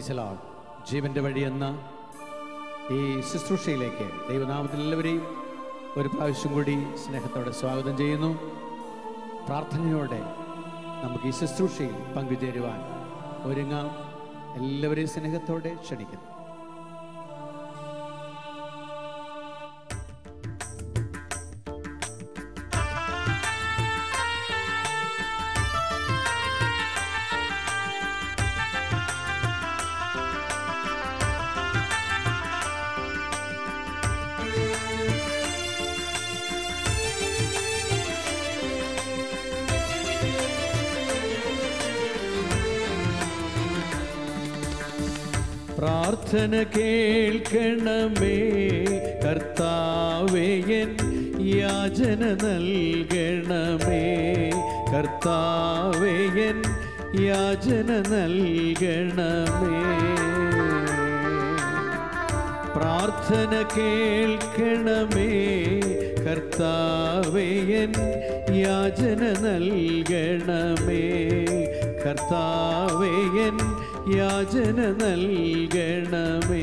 പ്രൈസലാൾ ജീവന്റെ വഴി എന്ന ഈ ശുശ്രൂഷയിലേക്ക് ദൈവനാമത്തിൽ എല്ലാവരെയും ഒരു പ്രാവശ്യം കൂടി സ്നേഹത്തോടെ സ്വാഗതം ചെയ്യുന്നു പ്രാർത്ഥനയോടെ നമുക്ക് ഈ ശുശ്രൂഷയിൽ പങ്കുചേരുവാൻ ഒരുങ്ങാം എല്ലാവരെയും സ്നേഹത്തോടെ ക്ഷണിക്കുന്നു പ്രാർത്ഥന കേൾക്കണമേ കർത്താവേ എൻ യാചന നൽകണമേ കർത്താവേ എൻ യാചന നൽകണമേ പ്രാർത്ഥന കേൾക്കണമേ കർത്താവേ എൻ യാചന നൽകണമേ കർത്താവേ എൻ യാചന നൽകണമേ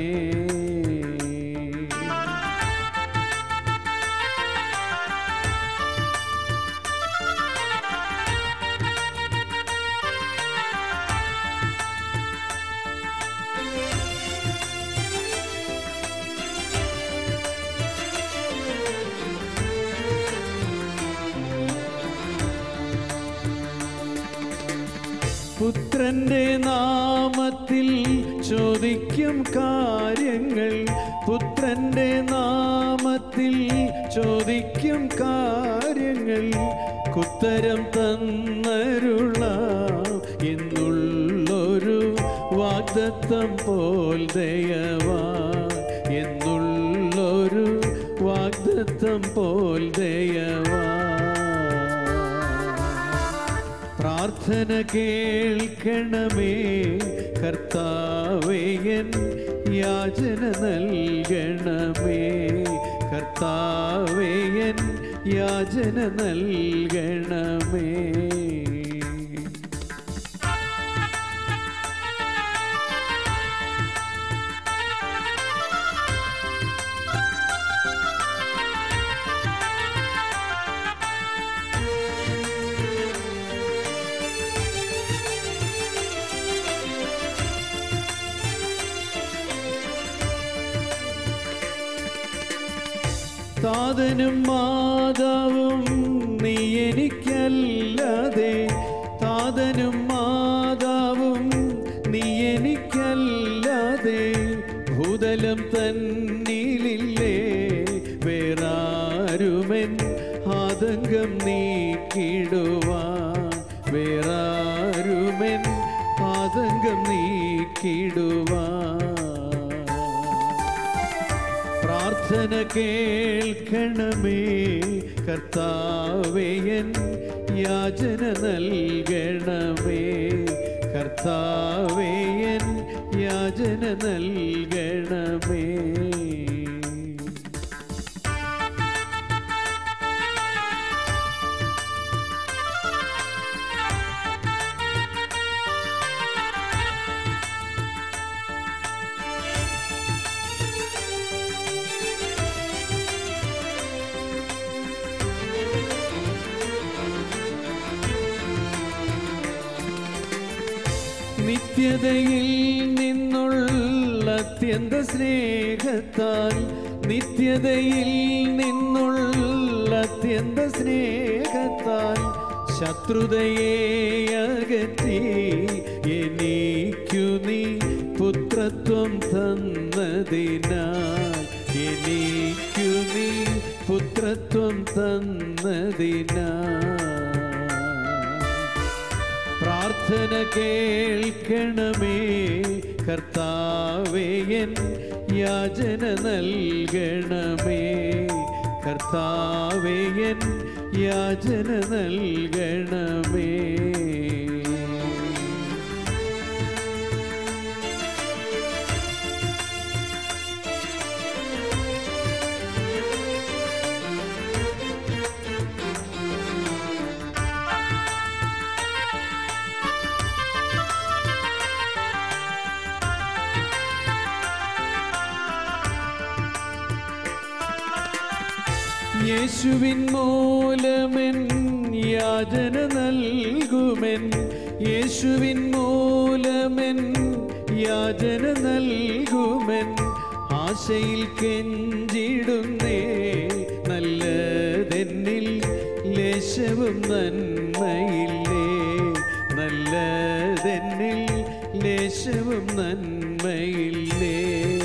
പുത്രന്റെ നാമത്തിൽ ചോദിക്കും കാര്യങ്ങൾ പുത്രന്റെ നാമത്തിൽ ചോദിക്കും കാര്യങ്ങൾ കുത്തരം തന്നരുള എന്നുള്ളൊരു വാഗ്ദത്തം പോൽ ദയവാ എന്നുള്ളൊരു വാഗ്ദത്തം പോൽ ദയവാ പ്രാർത്ഥന കേൾക്കണമേ കർത്താവേ എൻ യാചന നൽകണമേ കർത്താവേ എൻ യാചന നൽകണമേ താതനും മാതാവും നീ എനിക്കല്ലാതെ താതനും മാതാവും നീ എനിക്കല്ലാതെ ഭൂതലം തന്നിലില്ലേ വേറാരുമെൻ ആതങ്കം നീക്കിടുവാൻ വേറാരുമെൻ ആതങ്കം നീക്കിടുവാൻ പ്രാർത്ഥന കേൾക്കണമേ കർത്താവേ എൻ യാചന നൽകണമേ കർത്താവേ എൻ യാചന നൽകണമേ നിത്യതയിൽ നിന്നുള്ള അത്യന്ത സ്നേഹത്താൽ നിത്യതയിൽ നിന്നുള്ള അത്യന്ത സ്നേഹത്താൽ ശത്രുതയെ അകറ്റി എനിക്കു നീ പുത്രത്വം തന്നതിനാൽ എനിക്കു നീ പുത്രത്വം തന്നതിനാൽ പ്രാർത്ഥന കേൾക്കണമേ കർത്താവേ എൻ യാചന നൽകണമേ കർത്താവേ എൻ യാചന നൽകണമേ യേശുവിൻ മൂലമെൻ യാചന നൽകുമെൻ യേശുവിൻ മൂലമെൻ യാചന നൽകുമെൻ ആശയിൽ കെഞ്ചിടുന്നേ നല്ലതെന്നിൽ ലേശവും നന്മയില്ലേ നല്ലതെന്നിൽ ലേശവും നന്മയില്ലേ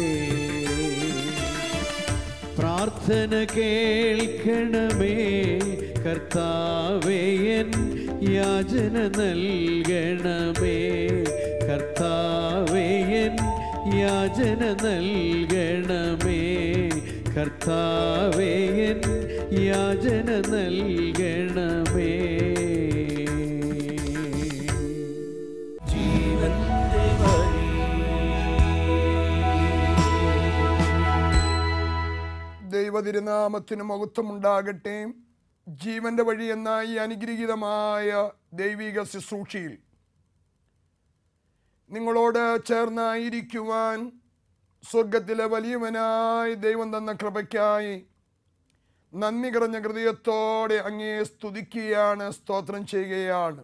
പ്രാർത്ഥന കേൾക്കണമേ കർത്താവേ എൻ യാചന നൽകണമേ കർത്താവേ എൻ യാചന നൽകണമേ കർത്താവേ എൻ യാചന നൽകണമേ ജീവന്റെ വഴി ദൈവതിരുനാമത്തിന് മഹത്വമുണ്ടാകട്ടെ ജീവന്റെ വഴി എന്ന ഈ അനുഗ്രഹീതമായ ദൈവിക ശുശ്രൂഷയിൽ നിങ്ങളോട് ചേർന്നായിരിക്കുവാൻ സ്വർഗത്തിലെ വലിയവനായി ദൈവം തന്ന കൃപയ്ക്കായി നന്ദി കുറഞ്ഞ ഹൃദയത്തോടെ അങ്ങേ സ്തുതിക്കുകയാണ് സ്തോത്രം ചെയ്യുകയാണ്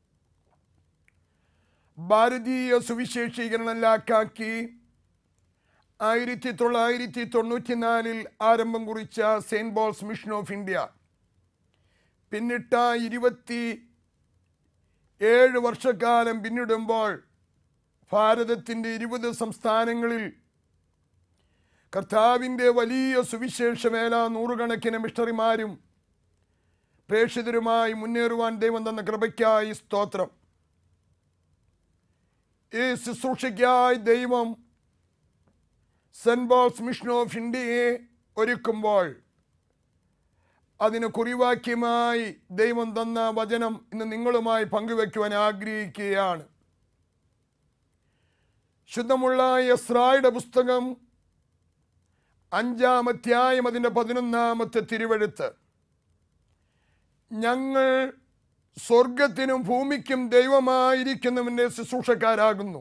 ഭാരതീയ സുവിശേഷീകരണം ലാക്കാക്കി ആയിരത്തി തൊള്ളായിരത്തി തൊണ്ണൂറ്റിനാലിൽ ആരംഭം കുറിച്ച Saint Paul's mission of India പിന്നിട്ട ഇരുപത്തി ഏഴ് വർഷക്കാലം പിന്നിടുമ്പോൾ ഭാരതത്തിൻ്റെ ഇരുപത് സംസ്ഥാനങ്ങളിൽ കർത്താവിൻ്റെ വലിയ സുവിശേഷ വേല നൂറുകണക്കിന് മിഷണറിമാരും പ്രേക്ഷിതരുമായി മുന്നേറുവാൻ ദൈവം തന്ന കൃപയ്ക്കായി സ്തോത്രം ഈ ശുശ്രൂഷയ്ക്കായി ദൈവം സെൻറ്റ് പോൾസ് മിഷൻ ഓഫ് ഇന്ത്യയെ ഒരുക്കുമ്പോൾ അതിന് കുറിവാക്യമായി ദൈവം തന്ന വചനം ഇന്ന് നിങ്ങളുമായി പങ്കുവെക്കുവാൻ ആഗ്രഹിക്കുകയാണ് ശുദ്ധമുള്ള എസ്രായുടെ പുസ്തകം അഞ്ചാം അധ്യായം അതിൻ്റെ പതിനൊന്നാമത്തെ തിരുവഴുത്ത് ഞങ്ങൾ സ്വർഗത്തിനും ഭൂമിക്കും ദൈവമായിരിക്കുന്നവൻ്റെ ശുശ്രൂഷക്കാരാകുന്നു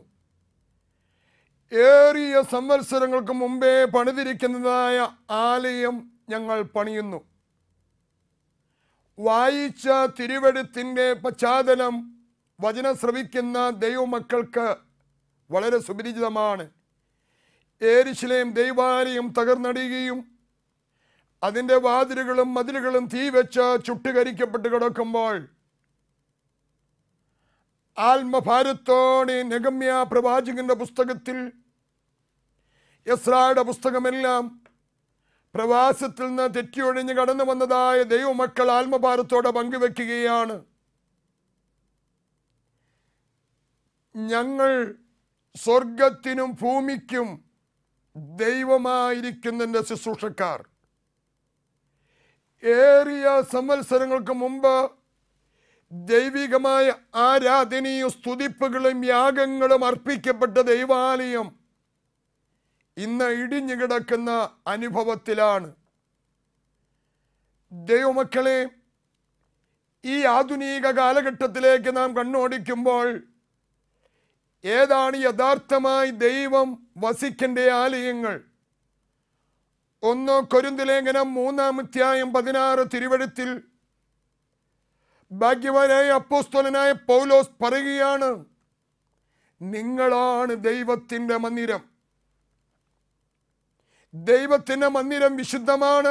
ഏറിയ സംവത്സരങ്ങൾക്ക് മുമ്പേ പണിതിരിക്കുന്നതായ ആലയം ഞങ്ങൾ പണിയുന്നു വായിച്ച തിരുവഴുത്തിൻ്റെ പശ്ചാത്തലം വചനം ശ്രവിക്കുന്ന ദൈവമക്കൾക്ക് വളരെ സുപരിചിതമാണ് ഏരിശിലേം ദൈവാലയം തകർന്നടിയുകയും അതിൻ്റെ വാതിലുകളും മതിലുകളും തീ വെച്ച് ചുട്ടുകരിക്കപ്പെട്ട് കിടക്കുമ്പോൾ ആത്മഭാരത്തോടെ നെഗമ്യ പ്രവാചകന്റെ പുസ്തകത്തിൽ യസ്രായുടെ പുസ്തകമെല്ലാം പ്രവാസത്തിൽ നിന്ന് തെറ്റിയൊഴിഞ്ഞ് കടന്നു വന്നതായ ദൈവമക്കൾ ആത്മഭാരത്തോടെ പങ്കുവെക്കുകയാണ് ഞങ്ങൾ സ്വർഗത്തിനും ഭൂമിക്കും ദൈവമായിരിക്കുന്നതിൻ്റെ ശുശ്രൂഷക്കാർ ഏറിയ സംവത്സരങ്ങൾക്ക് മുമ്പ് ദൈവികമായ ആരാധനയും സ്തുതിപ്പുകളും യാഗങ്ങളും അർപ്പിക്കപ്പെട്ട ദൈവാലയം ഇന്ന് ഇടിഞ്ഞു കിടക്കുന്ന അനുഭവത്തിലാണ് ദൈവമക്കളെ ഈ ആധുനിക കാലഘട്ടത്തിലേക്ക് നാം കണ്ണോടിക്കുമ്പോൾ ഏതാണ് യഥാർത്ഥമായി ദൈവം വസിക്കേണ്ട ആലയങ്ങൾ ഒന്ന് കൊരുന്തലേഖനം മൂന്നാം അധ്യായം പതിനാറ് തിരുവഴുത്തിൽ ഭാഗ്യവാനായ അപ്പോസ്തലനായ പൗലോസ് പറയുകയാണ് നിങ്ങളാണ് ദൈവത്തിൻ്റെ മന്ദിരം ദൈവത്തിൻ്റെ മന്ദിരം വിശുദ്ധമാണ്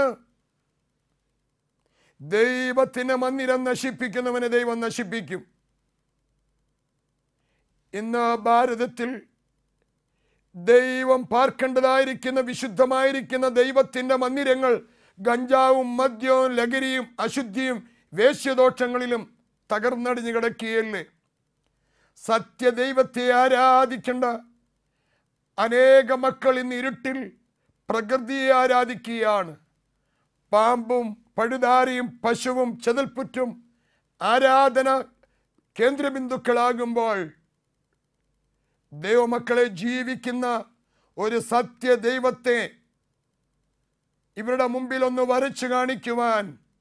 ദൈവത്തിൻ്റെ മന്ദിരം നശിപ്പിക്കുന്നവനെ ദൈവം നശിപ്പിക്കും ഇന്ന് ഭാരതത്തിൽ ദൈവം പാർക്കേണ്ടതായിരിക്കുന്ന വിശുദ്ധമായിരിക്കുന്ന ദൈവത്തിൻ്റെ മന്ദിരങ്ങൾ ഗഞ്ചാവും മദ്യവും ലഹരിയും അശുദ്ധിയും വേശ്യദോഷങ്ങളിലും തകർന്നടിഞ്ഞു കിടക്കുകയല്ലേ സത്യദൈവത്തെ ആരാധിക്കേണ്ട അനേക മക്കൾ ഇന്ന് ഇരുട്ടിൽ പ്രകൃതിയെ ആരാധിക്കുകയാണ് പാമ്പും പഴുതാരിയും പശുവും ചെതൽപ്പുറ്റും ആരാധന കേന്ദ്രബിന്ദുക്കളാകുമ്പോൾ ദൈവമക്കളെ ജീവിക്കുന്ന ഒരു സത്യ ദൈവത്തെ ഇവരുടെ മുമ്പിൽ ഒന്ന് വരച്ചു കാണിക്കുവാൻ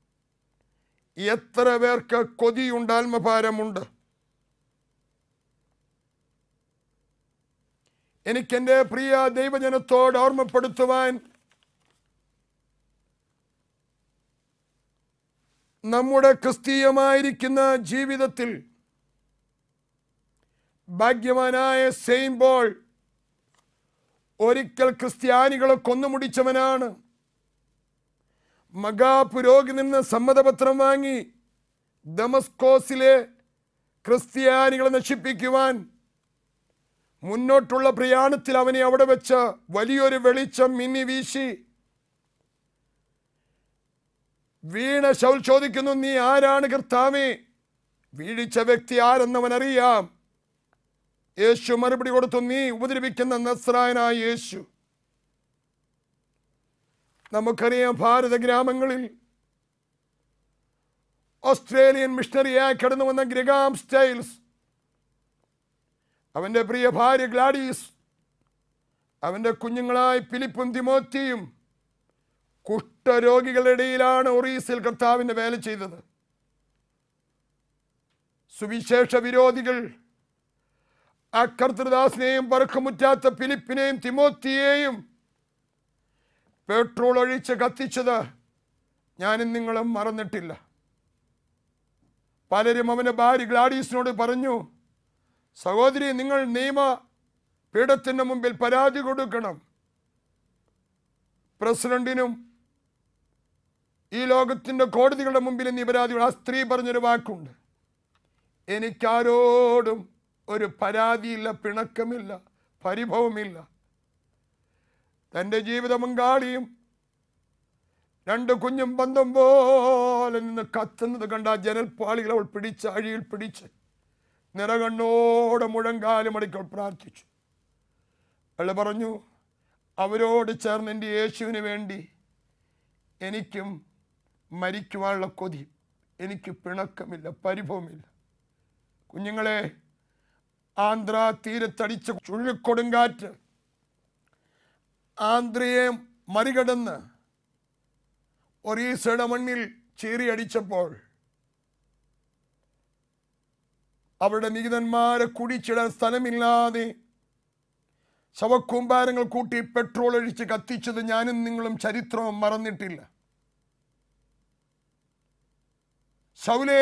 എത്ര പേർക്ക് കൊതിയുണ്ട് ആത്മഭാരമുണ്ട് എനിക്കെൻ്റെ പ്രിയ ദൈവജനത്തോട് ഓർമ്മപ്പെടുത്തുവാൻ നമ്മുടെ ക്രിസ്തീയമായിരിക്കുന്ന ജീവിതത്തിൽ ഭാഗ്യവാനായ സെയിൻ ബോൾ ഒരിക്കൽ ക്രിസ്ത്യാനികളെ കൊന്നുമുടിച്ചവനാണ് മകാപുരോഗി നിന്ന് സമ്മതപത്രം വാങ്ങി ദമസ്കോസിലെ ക്രിസ്ത്യാനികളെ നശിപ്പിക്കുവാൻ മുന്നോട്ടുള്ള പ്രയാണത്തിൽ അവനെ അവിടെ വെച്ച് വലിയൊരു വെളിച്ചം മിന്നി വീശി വീണ ശൗൽ ചോദിക്കുന്നു നീ ആരാണ് കർത്താവേ വീഴിച്ച വ്യക്തി ആരെന്നവൻ അറിയാം യേശു മറുപടി കൊടുത്തു നീ ഉപദ്രവിക്കുന്ന നസ്രായനായ യേശു നമുക്കറിയാം ഭാരത ഗ്രാമങ്ങളിൽ ഓസ്ട്രേലിയൻ മിഷണറിയായി കടന്നു വന്ന ഗ്രിഗാം സ്റ്റൈൽസ് അവൻ്റെ പ്രിയ ഭാര്യ ഗ്ലാഡീസ് അവൻ്റെ കുഞ്ഞുങ്ങളായി ഫിലിപ്പും തിമോത്തിയും കുഷ്ഠരോഗികളുടെ ഇടയിലാണ് ഒറീസിൽ കർത്താവിൻ്റെ വേല ചെയ്തത് സുവിശേഷ വിരോധികൾ ആ കർത്തൃദാസിനെയും പറക്കമുറ്റാത്ത ഫിലിപ്പിനെയും തിമോത്തിയെയും പെട്രോൾ ഒഴിച്ച് കത്തിച്ചത് ഞാനും നിങ്ങളും മറന്നിട്ടില്ല പലരും അവൻ്റെ ഭാര്യ ഗ്ലാഡീസിനോട് പറഞ്ഞു സഹോദരി നിങ്ങൾ നിയമ പീഠത്തിൻ്റെ മുമ്പിൽ പരാതി കൊടുക്കണം പ്രസിഡന്റിനും ഈ ലോകത്തിൻ്റെ കോടതികളുടെ മുമ്പിൽ നീ പരാതി ആ സ്ത്രീ പറഞ്ഞൊരു വാക്കുണ്ട് എനിക്കാരോടും ഒരു പരാതിയില്ല പിണക്കമില്ല പരിഭവമില്ല തൻ്റെ ജീവിത പങ്കാളിയും രണ്ട് കുഞ്ഞും ബന്ധം പോലെ നിന്ന് കത്തുന്നത് കണ്ട ആ ജനൽപ്പാളികൾ അവൾ പിടിച്ച് അഴിയിൽ പിടിച്ച് നിറകണ്ണോടെ മുഴങ്കാലും അടിക്കൽ പ്രാർത്ഥിച്ചു അവൾ പറഞ്ഞു അവരോട് ചേർന്ന് എൻ്റെ യേശുവിന് വേണ്ടി എനിക്കും മരിക്കുവാനുള്ള കൊതി എനിക്ക് പിണക്കമില്ല പരിഭവമില്ല കുഞ്ഞുങ്ങളെ ആന്ധ്ര തീരത്തടിച്ച ചുഴലിക്കൊടുങ്കാറ്റ് ആന്ധ്രയെ മറികടന്ന് ഒറീസയുടെ മണ്ണിൽ ചീറിയടിച്ചപ്പോൾ അവരുടെ നികിതന്മാരെ കുടിച്ചിടാൻ സ്ഥലമില്ലാതെ ശവക്കൂമ്പാരങ്ങൾ കൂട്ടി പെട്രോൾ ഒഴിച്ച് കത്തിച്ചത് ഞാനും നിങ്ങളും ചരിത്രവും മറന്നിട്ടില്ല ശൗലേ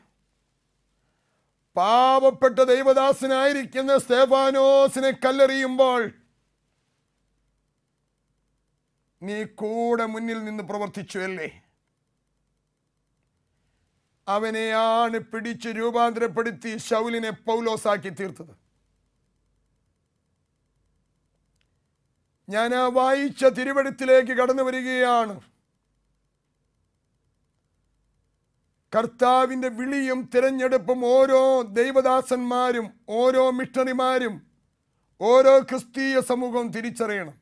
പാവപ്പെട്ട ദൈവദാസനായിരിക്കുന്ന സ്തേഫാനോസിനെ കല്ലെറിയുമ്പോൾ നീ കൂടെ മുന്നിൽ നിന്ന് പ്രവർത്തിച്ചു അല്ലേ അവനെയാണ് പിടിച്ച് രൂപാന്തരപ്പെടുത്തി ശൗലിനെ പൗലോസാക്കി തീർത്തത് ഞാൻ ആ വായിച്ച തിരുവഴുത്തിലേക്ക് കടന്നു വരികയാണ് കർത്താവിൻ്റെ വിളിയും തിരഞ്ഞെടുപ്പും ഓരോ ദൈവദാസന്മാരും ഓരോ മിഷണറിമാരും ഓരോ ക്രിസ്തീയ സമൂഹവും തിരിച്ചറിയണം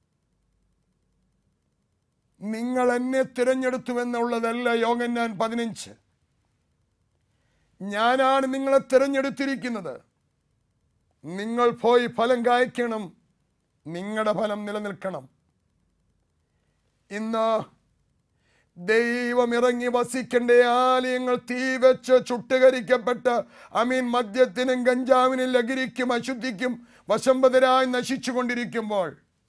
നിങ്ങൾ എന്നെ തിരഞ്ഞെടുത്തുവെന്നുള്ളതല്ല യോഗന്നാൻ പതിനഞ്ച് ഞാനാണ് നിങ്ങളെ തിരഞ്ഞെടുത്തിരിക്കുന്നത് നിങ്ങൾ പോയി ഫലം കായ്ക്കണം നിങ്ങളുടെ ഫലം നിലനിൽക്കണം ഇന്ന് ദൈവം ഇറങ്ങി വസിക്കേണ്ട ആലയങ്ങൾ തീ വെച്ച് ചുട്ടുകരിക്കപ്പെട്ട് അമീൻ മദ്യത്തിനും ഗഞ്ചാവിനും ലഹരിക്കും അശുദ്ധിക്കും വശംബതരായി നശിച്ചുകൊണ്ടിരിക്കുമ്പോൾ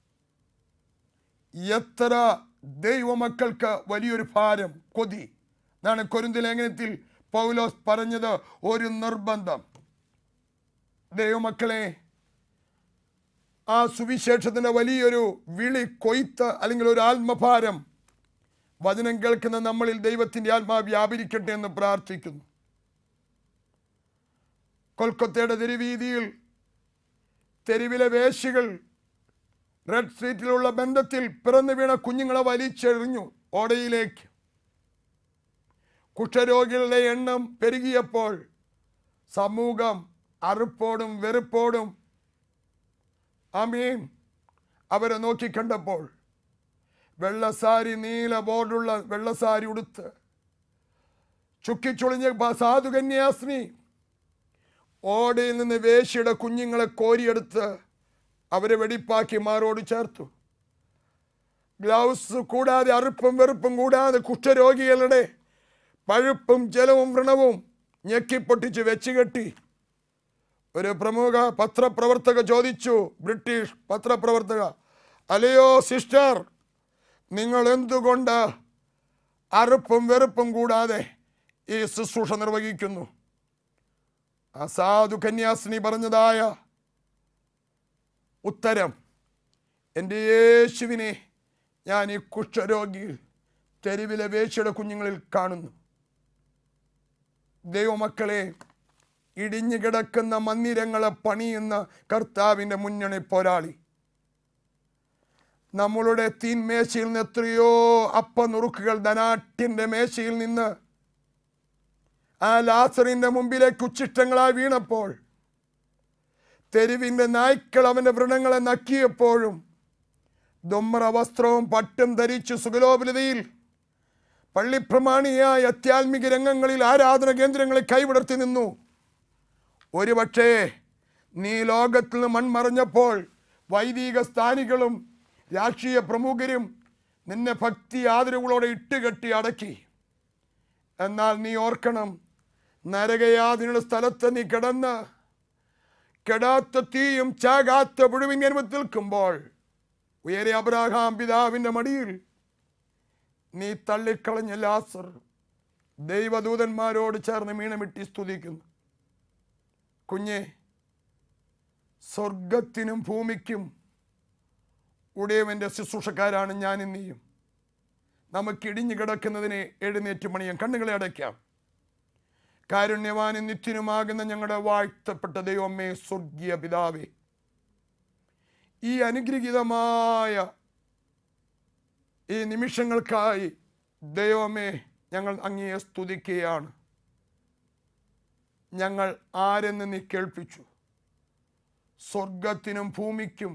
എത്ര ദൈവമക്കൾക്ക് വലിയൊരു ഭാരം കൊതി എന്നാണ് കൊരിന്ത ലേഖനത്തിൽ പൗലോസ് പറഞ്ഞത് ഒരു നിർബന്ധം ദൈവമക്കളെ ആ സുവിശേഷത്തിൻ്റെ വലിയൊരു വിളി കൊയ്ത്ത് അല്ലെങ്കിൽ ഒരു ആത്മഭാരം വചനം കേൾക്കുന്ന നമ്മളിൽ ദൈവത്തിൻ്റെ ആത്മാവ് വ്യാപരിക്കട്ടെ എന്ന് പ്രാർത്ഥിക്കുന്നു കൊൽക്കത്തയുടെ തെരുവീതിയിൽ തെരുവിലെ വേശികൾ റെഡ് സ്ട്രീറ്റിലുള്ള ബന്ധത്തിൽ പിറന്നു വീണ കുഞ്ഞുങ്ങളെ വലിച്ചെറിഞ്ഞു ഓടയിലേക്ക് കുഷ്ഠരോഗികളുടെ എണ്ണം പെരുകിയപ്പോൾ സമൂഹം അറുപ്പോടും വെറുപ്പോടും ആമീൻ അവരെ നോക്കിക്കണ്ടപ്പോൾ വെള്ളസാരി നീല ബോർഡുള്ള വെള്ളസാരി ഉടുത്ത് ചുക്കിച്ചുളിഞ്ഞ ബ- സാധുകന്യാസ്ത്രീ ഓടയിൽ നിന്ന് വേശിയുടെ കുഞ്ഞുങ്ങളെ കോരിയെടുത്ത് അവരെ വെടിപ്പാക്കി മാറോട് ചേർത്തു ഗ്ലൗസ് കൂടാതെ അറുപ്പും വെറുപ്പും കൂടാതെ കുഷ്ഠരോഗികളുടെ പഴുപ്പും ജലവും വ്രണവും ഞെക്കിപ്പൊട്ടിച്ച് വെച്ച് കെട്ടി ഒരു പ്രമുഖ പത്രപ്രവർത്തക ചോദിച്ചു ബ്രിട്ടീഷ് പത്രപ്രവർത്തക അല്ലയോ സിസ്റ്റർ നിങ്ങൾ എന്തുകൊണ്ട് അറുപ്പും വെറുപ്പും കൂടാതെ ഈ ശുശ്രൂഷ നിർവഹിക്കുന്നു ആ സാധു കന്യാസിനി പറഞ്ഞതായ ഉത്തരം എൻ്റെ യേശുവിനെ ഞാൻ ഈ കുഷ്ഠരോഗിയിൽ തെരുവിലെ വേശ്യയുടെ കുഞ്ഞുങ്ങളിൽ കാണുന്നു ദൈവമക്കളെ ഇടിഞ്ഞു കിടക്കുന്ന മന്ദിരങ്ങളെ പണിയുന്ന കർത്താവിൻ്റെ മുന്നണി പോരാളി നമ്മളുടെ തീൻമേശയിൽ നിന്ന് എത്രയോ അപ്പനുറുക്കുകൾ ധനാട്യന്റെ മേശയിൽ നിന്ന് ആ ലാസറിന്റെ മുമ്പിലേക്ക് ഉച്ചിഷ്ടങ്ങളായി വീണപ്പോൾ തെരുവിന്റെ നായ്ക്കൾ അവന്റെ വ്രണങ്ങളെ നക്കിയപ്പോഴും ദുമ്ര വസ്ത്രവും പട്ടും ധരിച്ച് സുഗലോപലതയിൽ പള്ളിപ്രമാണിയായ അത്യാത്മിക രംഗങ്ങളിൽ ആരാധന കേന്ദ്രങ്ങളിൽ കൈവിടർത്തി നിന്നു ഒരുപക്ഷേ നീ ലോകത്തിൽ നിന്ന് മൺമറഞ്ഞപ്പോൾ വൈദിക സ്ഥാനികളും രാഷ്ട്രീയ പ്രമുഖരും നിന്നെ ഭക്തി ആദരവുകളോടെ ഇട്ടുകെട്ടി അടക്കി എന്നാൽ നീ ഓർക്കണം നരകയാതിനുള്ള സ്ഥലത്ത് നീ കിടന്ന് കെടാത്ത തീയും ചാകാത്ത പുഴുവിൻ അനുഭവത്തിൽ നിൽക്കുമ്പോൾ ഉയരെ അബ്രാഹാം പിതാവിൻ്റെ മടിയിൽ നീ തള്ളിക്കളഞ്ഞ ലാസർ ദൈവദൂതന്മാരോട് ചേർന്ന് മീണമിട്ടി സ്തുതിക്കുന്നു കുഞ്ഞെ സ്വർഗത്തിനും ഭൂമിക്കും ഉടയവൻ്റെ ശുശ്രൂഷക്കാരാണ് ഞാനും നീയും നമുക്ക് ഇടിഞ്ഞു കിടക്കുന്നതിനെ എഴുന്നേറ്റ് പണിയാം കണ്ണുകളെ അടയ്ക്കാം കാരുണ്യവാനും നിത്യനുമാകുന്ന ഞങ്ങളുടെ വാഴ്ത്തപ്പെട്ട ദൈവമേ സ്വർഗീയ പിതാവേ ഈ അനുഗ്രഹീതമായ ഈ നിമിഷങ്ങൾക്കായി ദൈവമേ ഞങ്ങൾ അങ്ങയെ സ്തുതിക്കുകയാണ് ഞങ്ങൾ ആരെന്ന് നീ കേൾപ്പിച്ചു സ്വർഗത്തിനും ഭൂമിക്കും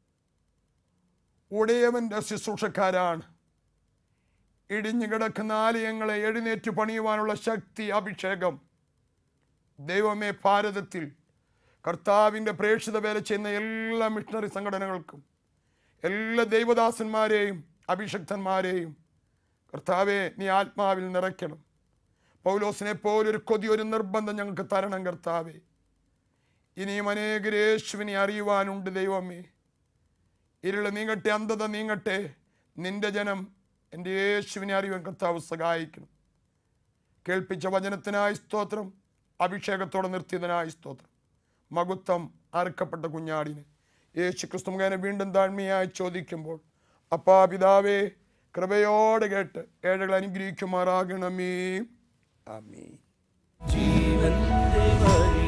ഉടയവൻ്റെ ശുശ്രൂഷക്കാരാണ് ഇടിഞ്ഞു കിടക്കുന്ന ആലയങ്ങളെ എഴുന്നേറ്റ് പണിയുവാനുള്ള ശക്തി അഭിഷേകം ദൈവമേ ഭാരതത്തിൽ കർത്താവിൻ്റെ പ്രേക്ഷിത വേല ചെയ്യുന്ന എല്ലാ മിഷണറി സംഘടനകൾക്കും എല്ലാ ദൈവദാസന്മാരെയും അഭിഷക്തന്മാരെയും കർത്താവെ നീ ആത്മാവിൽ നിറയ്ക്കണം പൗലോസിനെ പോലൊരു കൊതി ഒരു നിർബന്ധം ഞങ്ങൾക്ക് തരണം കർത്താവെ ഇനിയും അനേക യേശുവിനെ അറിയുവാനുണ്ട് ദൈവമേ ഇരുള് നീങ്ങട്ടെ അന്ധത നീങ്ങട്ടെ നിന്റെ ജനം എൻ്റെ യേശുവിനെ അറിയുവാൻ കർത്താവ് സഹായിക്കണം കേൾപ്പിച്ച വചനത്തിനായി സ്തോത്രം അഭിഷേകത്തോടെ നിർത്തിയതിനായി സ്തോത്രം മകുത്വം അറുക്കപ്പെട്ട കുഞ്ഞാടിന് യേശു ക്രിസ്തു മുഖേന വീണ്ടും താഴ്മയായി ചോദിക്കുമ്പോൾ അപ്പാ പിതാവേ കൃപയോടെ കേട്ട് ഏഴകൾ അനുഗ്രഹിക്കുമാറാകണമേ ആമീ ജീവന്റെ വഴി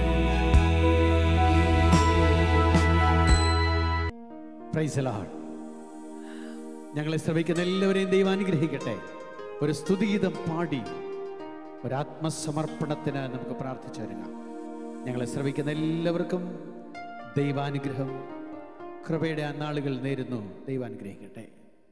പ്രൈസ് ലോർഡ് ഞങ്ങളെ ശ്രമിക്കുന്ന എല്ലാവരെയും ദൈവം അനുഗ്രഹിക്കട്ടെ ഒരു സ്തുതിഗീതം പാടി ഒരു ആത്മസമർപ്പണത്തിന് നമുക്ക് പ്രാർത്ഥിച്ചു വരിക ഞങ്ങളെ ശ്രമിക്കുന്ന എല്ലാവർക്കും ദൈവാനുഗ്രഹം കൃപയുടെ ആ നാളുകൾ നേരുന്നു ദൈവം അനുഗ്രഹിക്കട്ടെ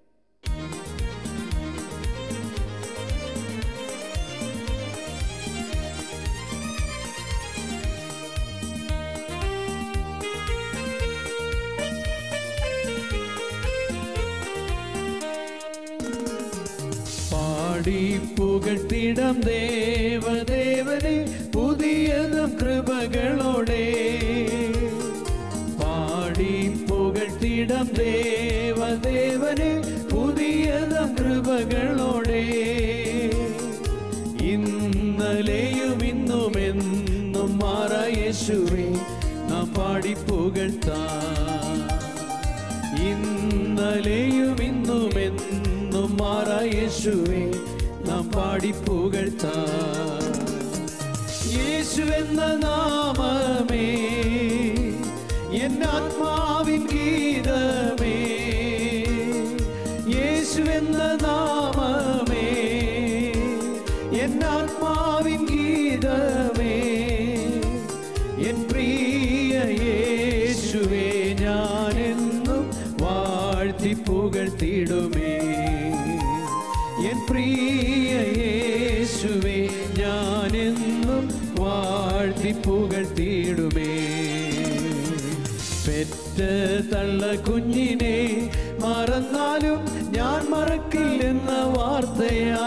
പാടി പുകട്ടിടം ദേവദേവനെ പുതിയതും കൃപകളോടെ പാടി പുകട്ടിടം ദേവദേവനെ പുതിയതും കൃപകളോടെ ഇന്നലെയും ഇന്നും എന്നും മാറ യേശുവേ നാം പാടി പുകഴ്ത്താം ഇന്നലെയും ഇന്നും എന്നും മാറ യേശുവേ നാം പാടി പുകഴ്ത്താം യേശു എന്ന നാമമേ എൻ ആത്മാവിൻ ഗീതമേ യേശു എന്ന നാമമേ എൻ ആത്മാവിൻ ഗീതമേ എൻ പ്രിയ യേശുവേ ഞാനെന്നും വാഴ്ത്തി പുകഴ്ത്തിടുമേ എൻ പ്രിയ യേശുവേ ഞാനെന്നും വാഴ്ത്തി പുകഴ്ത്തിടുമേ പെറ്റ തള്ള കുഞ്ഞിനെ മറന്നാലും ഞാൻ മറക്കില്ലെന്ന വാർത്തയാ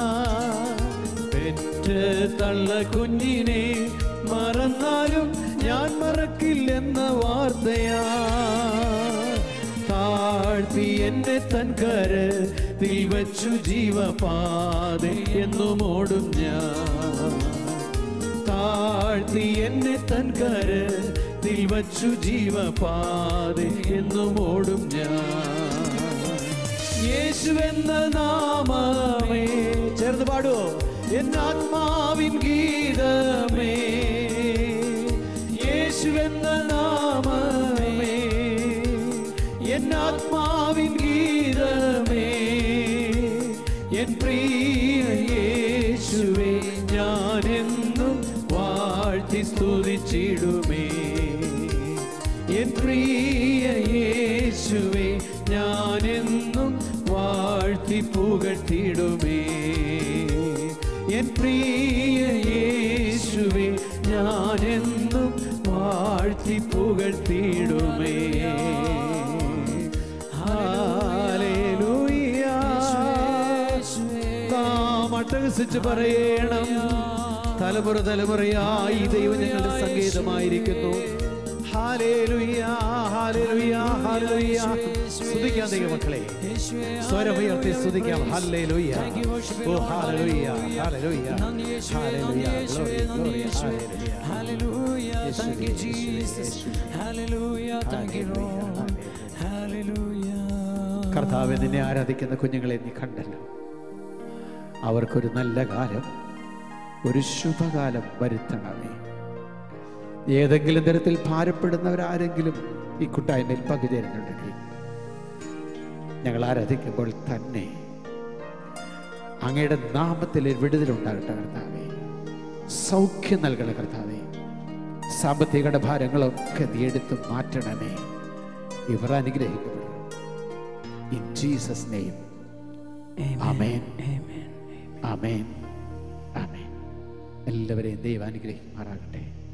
പെറ്റ തള്ള കുഞ്ഞിനെ മറന്നാലും ഞാൻ മറക്കില്ലെന്ന വാർത്തയാ താഴ്ത്തി എന്നെ തൻ കര തീ വച്ചു ജീവപാത എന്നും ഓടും ഞാൻ താഴ്ത്തി എന്നെ തൻ കര തീ വച്ചു ജീവപാത എന്നും ഓടും ഞാൻ യേശുവെന്ന നാമമേ ചേർന്ന് പാടുവോ എന്നാത്മാവിൻ ഗീതമേ യേശുവെന്ന നാമമേ എന്നാത്മാവിൻ ഗീതമേ എൻ പ്രിയ യേശുവേ ഞാനെന്നും വാഴ്ത്തി സ്തുതിച്ചിടുമേ എൻ പ്രിയ യേശുവേ ഞാനെന്നും വാഴ്ത്തി പുകഴ്ത്തിടുമേ എൻ പ്രിയ യേശുവേ ഞാനെന്നും വാഴ്ത്തി പുകഴ്ത്തിടുമേ ഹാലേലൂയ നാം അട്ടഹസിച്ച് പറയണം തലമുറ തലമുറയായി ഈ ദൈവം ഞങ്ങളുടെ സംഗീതമായിരിക്കുന്നു ഹാലേലുയ്യ, ഹാലേലുയ്യ, ഹാലേലുയ്യ. സ്തുതിക്കാം ദൈവമക്കളെ സ്വരമുയർത്തി സ്തുതിക്കാം hallelujah oh hallelujah hallelujah hallelujah glory glory hallelujah Hallelujah. Thank you, യേശുവേ, Jesus. Hallelujah. Thank you, Lord. Hallelujah. കർത്താവ് നിന്നെ ആരാധിക്കുന്ന കുഞ്ഞുങ്ങളെ നീ കണ്ടല്ലോ അവർക്കൊരു നല്ല കാലം ഒരു ശുഭകാലം വരുത്തണമേ ഏതെങ്കിലും തരത്തിൽ ഭാരപ്പെടുന്നവരാരെങ്കിലും ഈ കൂട്ടായ്മയിൽ പങ്കുചേരുന്നുണ്ടെങ്കിൽ ഞങ്ങൾ ആരാധിക്കുമ്പോൾ തന്നെ അങ്ങയുടെ നാമത്തിൽ ഒരു വിടുതലുണ്ടാകട്ടെ കർത്താവേ സൗഖ്യം നൽകണ കർത്താവേ സാമ്പത്തിക ഭാരങ്ങളൊക്കെ നീ എടുത്ത് മാറ്റണമേ ഇവർ അനുഗ്രഹിക്കപ്പെടും in Jesus name amen amen amen എല്ലാവരെയും ദൈവം അനുഗ്രഹിക്കുമാറാകട്ടെ